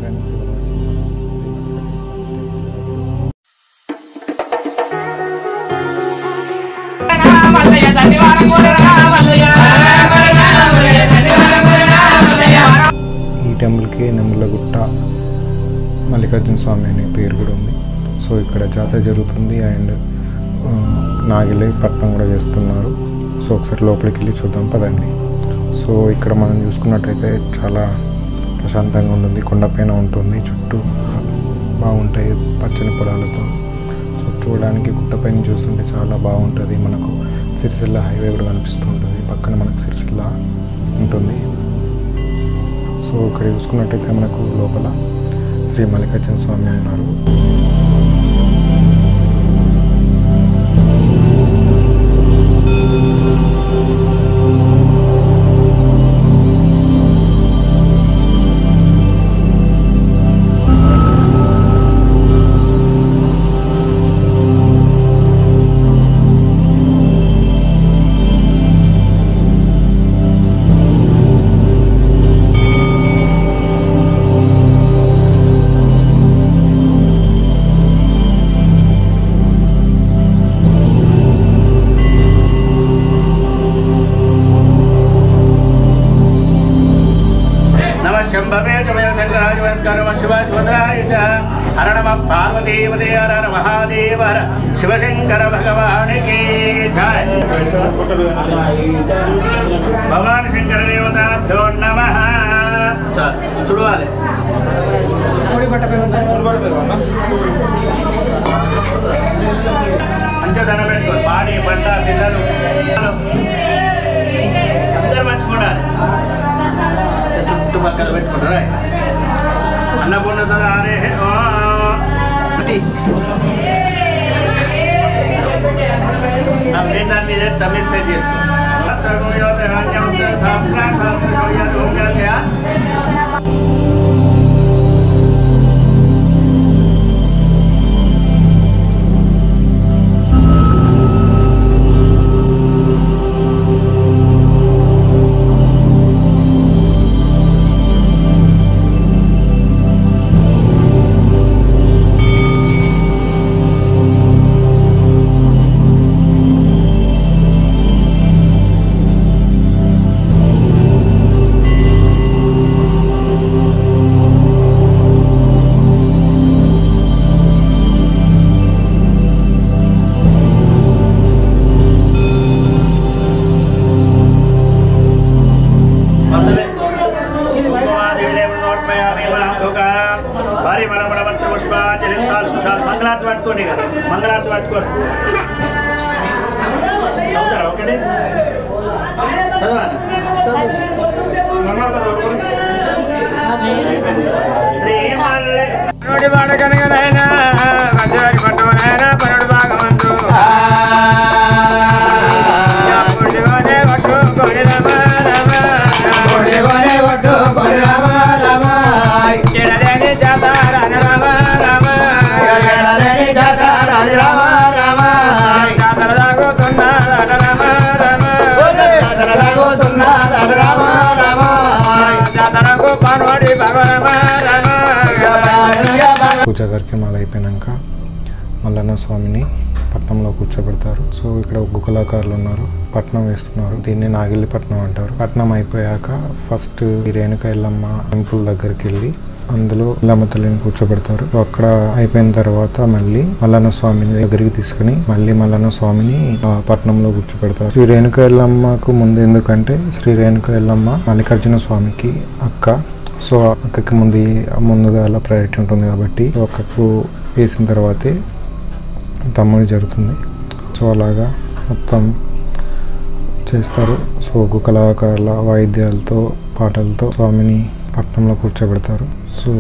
friends ఇవాళ వచ్చి మనం శ్రీ మల్లికార్జున స్వామి టెంపుల్ ఈ టెంపుల్కి నెమ్మలగుట్ట మల్లికార్జున స్వామి అనే పేరు కూడా ఉంది సో ఇక్కడ జాతర జరుగుతుంది అండ్ ఆ, నాగిలి పట్నం కూడా చేస్తున్నారు సో ఒకసారి లోపలికి వెళ్ళి చూద్దాం పదండి సో ఇక్కడ మనం చూసుకున్నట్టయితే చాలా ప్రశాంతంగా ఉంటుంది కొండపైన ఉంటుంది చుట్టూ బాగుంటాయి పచ్చని పొలాలతో సో చూడడానికి గుట్టపైన చూస్తుంటే చాలా బాగుంటుంది మనకు సిరిసిల్ల హైవే కూడా కనిపిస్తుంటుంది పక్కన మనకు సిరిసిల్ల ఉంటుంది సో ఇక్కడ చూసుకున్నట్టయితే మనకు లోపల శ్రీ మల్లికార్జున స్వామి ఉన్నారు నమ శంభవే చమయ శంకరాయ నమస్కారం శివాయ సుభద్రాయ చ హర నమ పార్వతీపదే హర హర మహాదేవ హర శివశంకర భగవానికి జయ భగవాన్ శంకర దేవతాభ్యో నమ చూడాలి పంచదన పెట్టుకో పాడి పంట పిల్లలు అందరూ మంచిగా ఉండాలి చుట్టుపక్కల పెట్టుకుంటారా అన్నపూర్ణ సదారే నేను దాన్ని తమిళ సెట్ చేసుకో మంగళార్తి పట్టుకోండి కదా మంగళార్తి పట్టుకోండి చదువుతారా ఒకటి చదవాలి శ్రీమల్లె నోటి మాట కనుగనైనా మధ్యవారి పట్టునైనా పనుడు భాగమందు పుట్టిగోనే పట్టుకొని రమ రమ చెడలేని జాతారని రమ రమ జాతర లాగుతున్నారట రమ రమ జాతరకు పనోడి భగవరమ రమ పూజా కార్యక్రమాలు అయిపోయాక మల్లన్న స్వామిని పట్నంలో కూర్చోబెడతారు సో ఇక్కడ గుకలాకారులు ఉన్నారు పట్నం వేస్తున్నారు దీన్ని నాగిల్లి పట్నం అంటారు పట్నం అయిపోయాక ఫస్ట్ ఈ రేణుక ఎల్లమ్మ టెంపుల్ దగ్గరికి వెళ్ళి అందులో ఎల్లమ్మ తల్లిని కూర్చోబెడతారు సో అక్కడ అయిపోయిన తర్వాత మళ్ళీ మల్లన్న స్వామిని దగ్గరికి తీసుకుని మళ్ళీ మల్లన్న స్వామిని ఆ, పట్నంలో కూర్చోబెడతారు శ్రీ రేణుక ఎల్లమ్మకు ముందు ఎందుకంటే శ్రీ రేణుక ఎల్లమ్మ మల్లికార్జున స్వామికి అక్క సో అక్కకి ముందు ముందుగా అలా ప్రయారిటీ ఉంటుంది కాబట్టి సో అక్కకు వేసిన తర్వాతే తమ్ముడు జరుగుతుంది సో అలాగా మొత్తం చేస్తారు సో ఒక కళాకారుల వాయిద్యాలతో పాటలతో స్వామిని పట్నంలో కూర్చోబెడతారు సో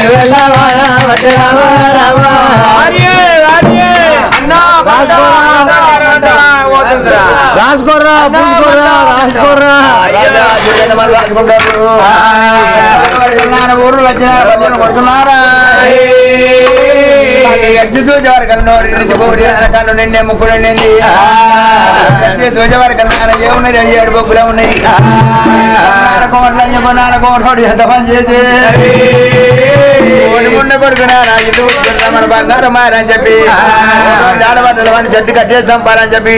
రాసుకోర్రా పుంజుకోర్రా రాసుకోర్రా ఊర్లు వచ్చిన పల్లెలు కొడుతున్నారా ఎట్టి చూసేవారు కన్నా నిన్నే ముక్కుడు నిండింది ఎట్టి చూసేవారు కన్నా ఏమున్నది అది ఏడు బొగ్గులే ఉన్నాయి కోట్లు చెప్పినారు కోటి ఎంత పని చేసి కోడి ముండ కొడుకునా నా ఇల్లు ఉంచుకుంటా మన బంగారం మారని చెప్పి జాడబట్టలు వాడిని చెట్టు కట్టేసి చంపాలని చెప్పి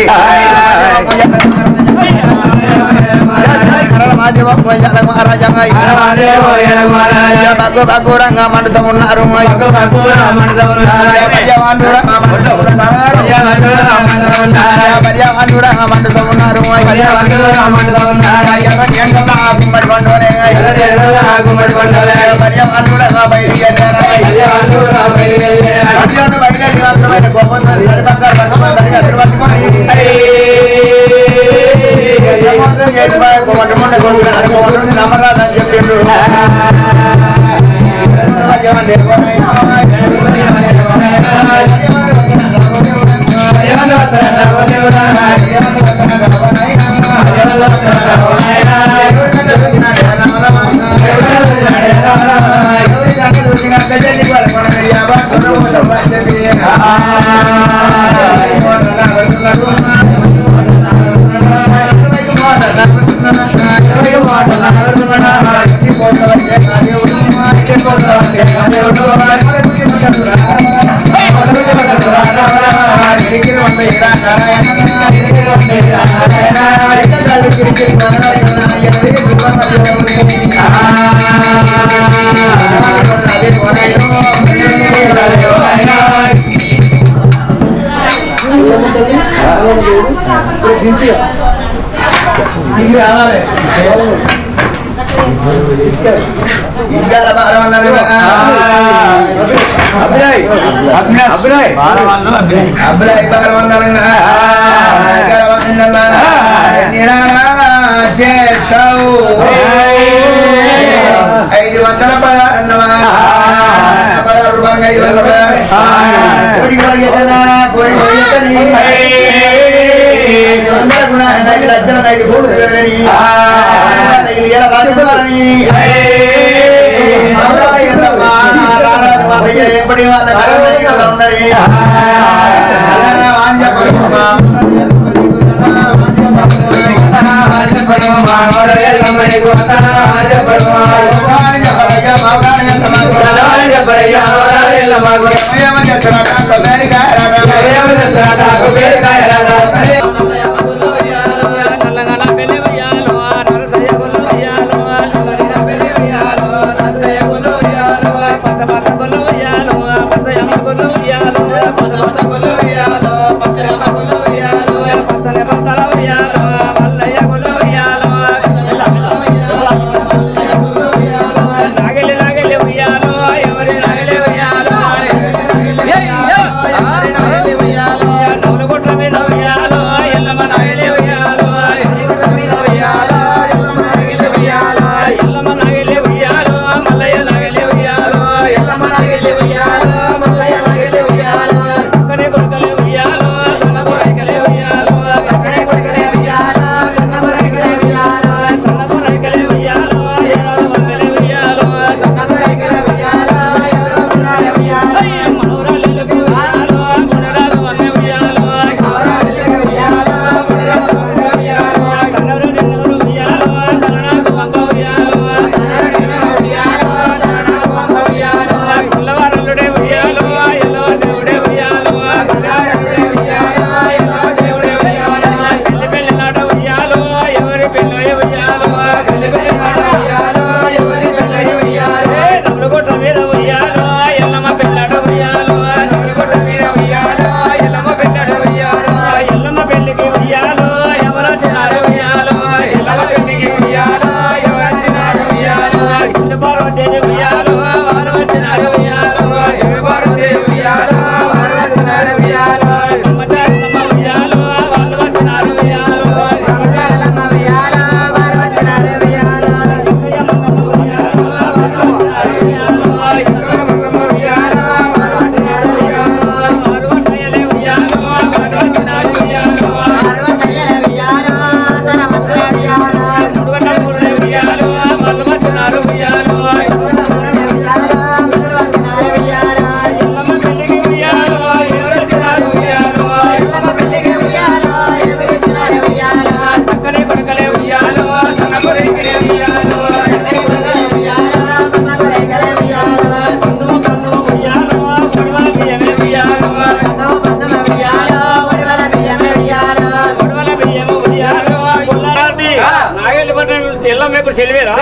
బగ్గు బగ్గురంగా మండుతూ ఉన్నారు పర్యావరణంగా మండుతూ ఉన్నారు గుమ్మడి పండుగ పర్యావరణంగా బయటికి నమ్మరాదని చెప్పిండు ఐదు వందల పదహారు పదహారు రూపాయలు ఐదు వందల కోడికి పరిగెత్తనా కోడి పరిగెత్తని ఐదు వందలకు నా ఐదు లక్షల ఐదు కోట్లు ఇవ్వని ఐదు వేల బాధ్యతలని ఎప్పటి వాళ్ళ కళ ఉన్నది నవలగొట్ల మీద చెల్లమ్మ ఇప్పుడు చెల్లివేరా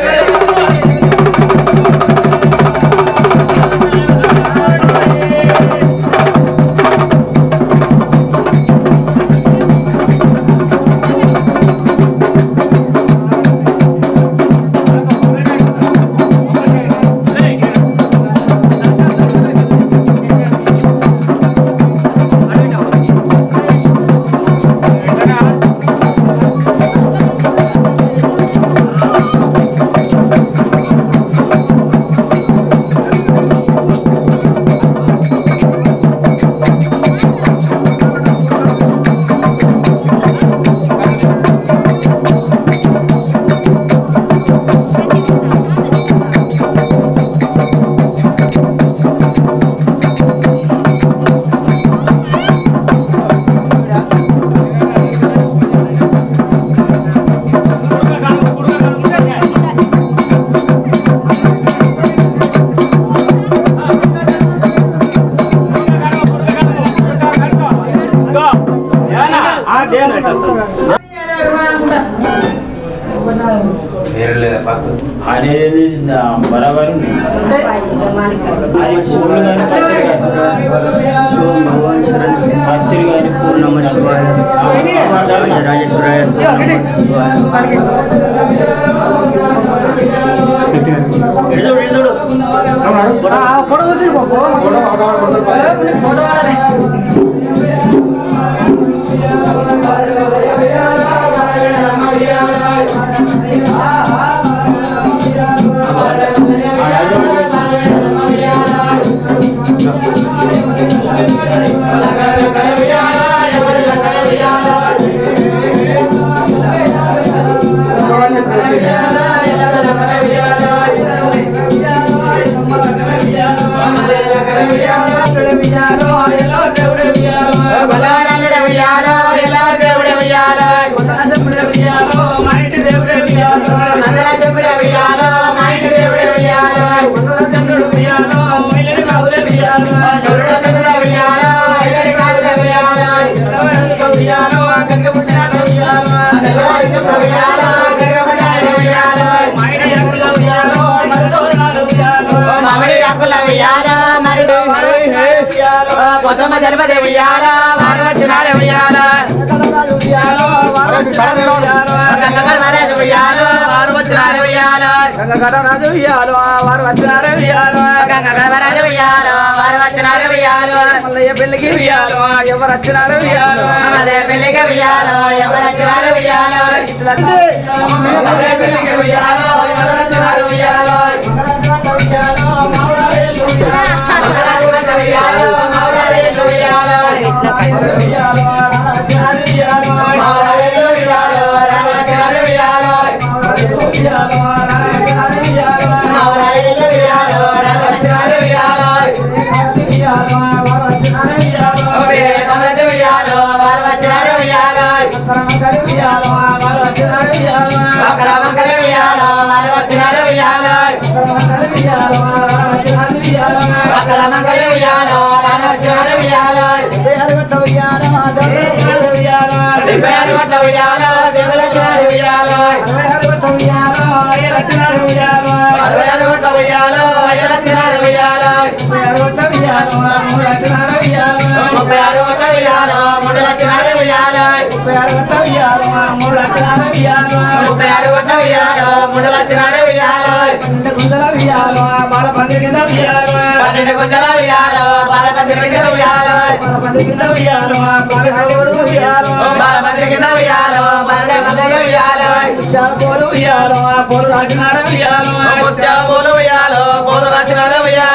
అనేది బరాబర్ ఉంది అది శివుడు గారి పత్రి గారి పూర్ణమ శివాయ రాజేశ్వరాయ ఇడుచుడు ఇడుచుడు పొసమ్మ జలపదే ఉయ్యాల వారు వచ్చినారే ఉయ్యాల గంగగడ మహారాజు ఉయ్యాల వారు వచ్చినారే ఉయ్యాల రాజు ఉయ్యాలు వారు వచ్చినారే ఉయ్యాలు గంగగడ మహారాజు ఉయ్యాల వారు వచ్చినారే ఉయ్యాల మల్లయ్య పెళ్లికి ఉయ్యాలు ఎవరు వచ్చినారు ఉయ్యాలు మళ్ళీ పెళ్లికి ఉయ్యాల ఎవరు వచ్చినారే ఉయ్యాల మళ్ళీ పెళ్లికి ఉయ్యాల ఎవరు వచ్చినారే ఉయ్యాల ఉయ్యాల మౌరాలేలు ఉయ్యాల మౌరాలేలు ఉయ్యాల రాను వచ్చినారే ఉయ్యాల మౌరాలేలు ఉయ్యాల రాను వచ్చినారే ఉయ్యాల కమలది ఉయ్యాల వారు వచ్చినారే ఉయ్యాల అక్కడ మంగళ ఉయ్యాల వారు వచ్చినారే ఉయ్యాల అక్కడ మంగళ ఉయ్యాల రాను వచ్చినారే ఉయ్యాల డెబ్బై ఆరు గంటల ఉయ్యాల దేవుల వచ్చినారే ఉయ్యాల అరవై ఆరు గంటల ఉయ్యాల అయ్యల వచ్చినారే ఉయ్యాల ముప్పై ఆరు గంటల ఉయ్యాల మూడు వచ్చినారే ఉయ్యాల ముప్పై ఆరు గంటల ఉయ్యాల మూడు వచ్చినారే ఉయ్యాల పన్నెండు గుంజల ఉయ్యాల బాలపందిరి కింద ఉయ్యాల బాలపందిరి కింద ఉయ్యాల బాలే మల్లయ్య ఉయ్యాల పోలు ఉయ్యాలు పోలు రాసినారు ఉయ్యాలు ముత్యాల పూలు ఉయ్యాల పూలు రాసినార ఉయ్యాల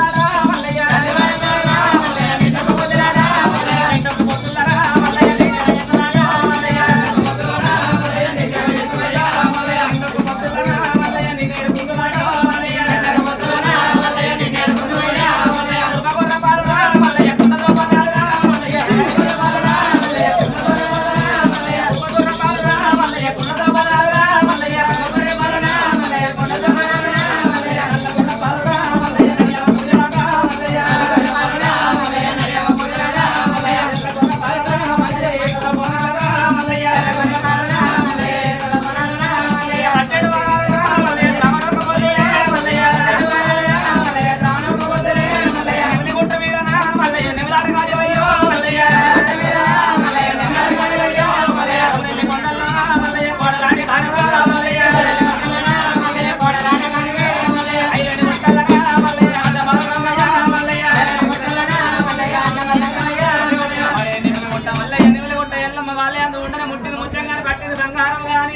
మల్లయ్య బంగారం కానీ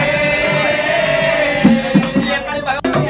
ఎక్కడి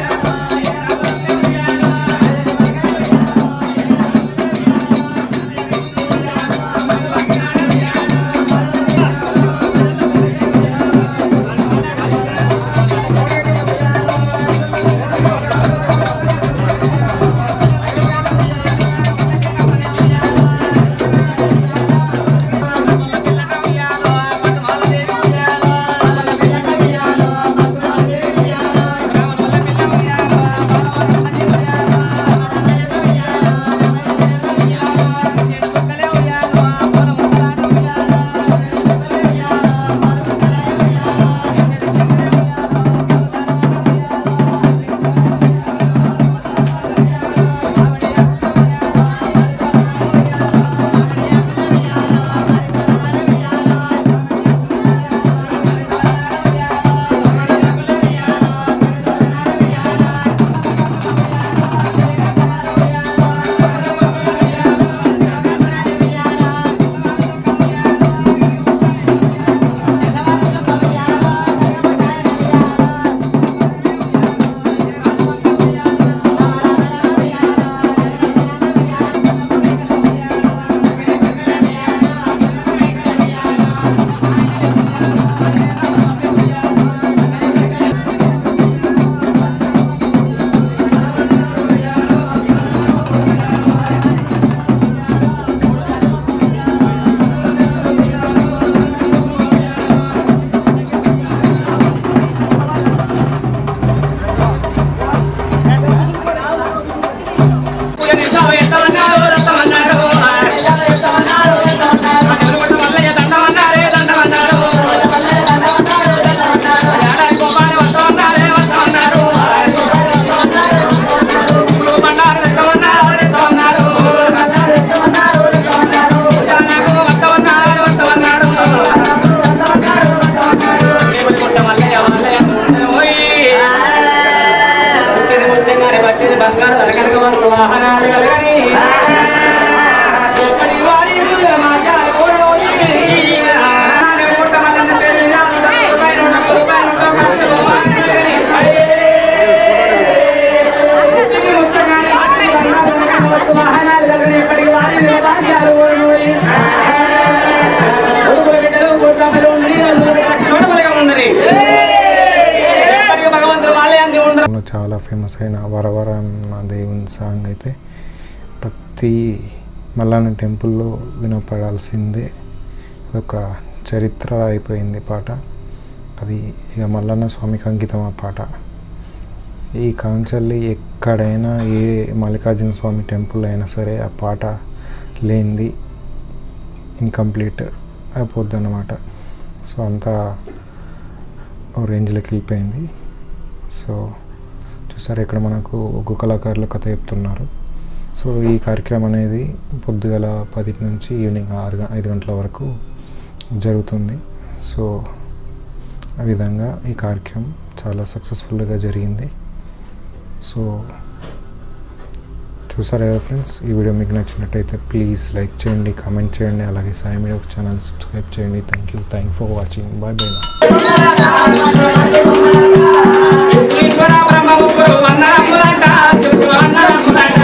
బంగారు కనుక మనకు వాహనాలు కలగని ఎక్కడి వాడి భగవంతుడు వాళ్ళే అన్ని ఉండరు చాలా ఫేమస్ అయిన వరవర అన్న దేవుని సాంగ్ అయితే ప్రతి మల్లన్న టెంపుల్లో వినపడాల్సిందే అదొక చరిత్ర అయిపోయింది పాట అది ఇక మల్లన్న స్వామికి అంకితం ఆ పాట ఈ కాంచల్లి ఎక్కడైనా ఏ మల్లికార్జున స్వామి టెంపుల్ అయినా సరే ఆ పాట లేనిది ఇన్కంప్లీట్ అయిపోద్ది అన్నమాట సో అంతా ఓ రేంజ్లోకి వెళ్ళిపోయింది సో చూసారు ఇక్కడ మనకు ఒగ్గు కళాకారులు కథ చెప్తున్నారు సో ఈ కార్యక్రమం అనేది పొద్దుగల పది నుంచి ఈవినింగ్ ఆరు గ- ఐదు గంటల వరకు జరుగుతుంది సో ఆ విధంగా ఈ కార్యక్రమం చాలా సక్సెస్ఫుల్గా జరిగింది సో చూసారు కదా ఫ్రెండ్స్ ఈ వీడియో మీకు నచ్చినట్టయితే ప్లీజ్ లైక్ చేయండి కామెంట్ చేయండి అలాగే సాయి మీడియా ఛానల్ సబ్స్క్రైబ్ చేయండి thank you thank for watching bye bye Eshwara Brahma ముగ్గురు అన్నదమ్ములంట చూసు అన్నదమ్ములంట